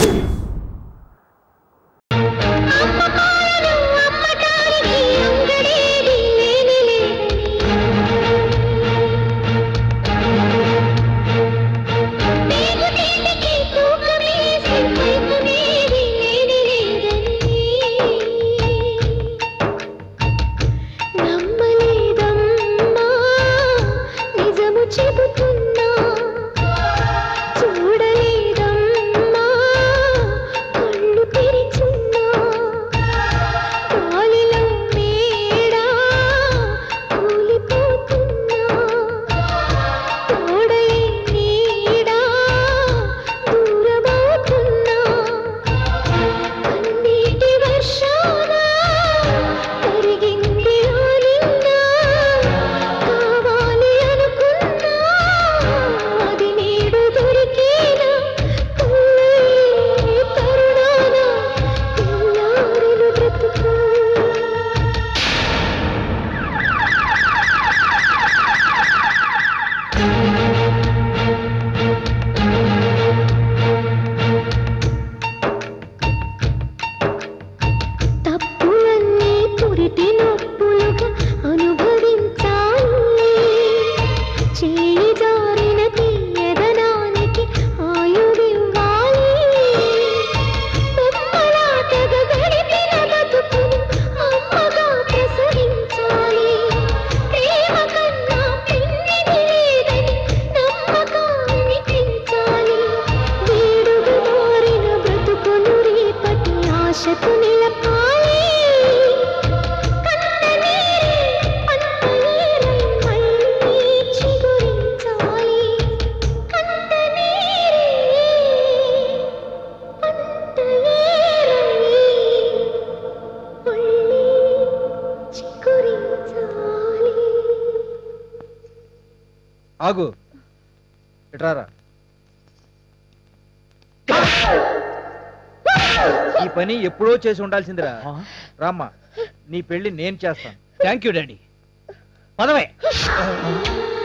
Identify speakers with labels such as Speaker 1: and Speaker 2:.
Speaker 1: నమ్మలేదమ్మా నిజము చెబుతున్నా చూడలేదమ్మా కళ్ళు తెరిచున్నా గాలిలో మేడా కూలిపోతున్నా తోడలే నీడా దూరమవుతున్నా కన్నీటి వర్షాన కరిగింది ఆలింగా కావాలి అనుకున్నా అది నేడు దొరికేనా కళ్ళే తరుణాన తెల్లారెను బ్రతుకు తప్పులన్నీ పురిటి నొప్పులుగా అనుభవించాలి చేయి జారిన తీయదనానికి ఆయువివ్వాలి బొమ్మలాటగా గడిపిన బతుకును అమ్మగా ప్రసరించాలి ప్రేమ కన్నా పిన్నిది లేదని నమ్మకాన్ని పెంచాలి వేడుగా మారిన బ్రతుకును రేపటి ఆశకు నిలపాలి కన్ననీరే అంతనీరై మళ్ళీ చిగురించాలి కన్ననీరే అంతనీరై మళ్ళీ చిగురించాలి
Speaker 2: ఆగు ఇట్రారా ఈ పని ఎప్పుడో చేసి ఉండాల్సిందిరా రామ్మా నీ పెళ్లి నేను చేస్తాను
Speaker 3: థ్యాంక్ యూ డాడీ పదవే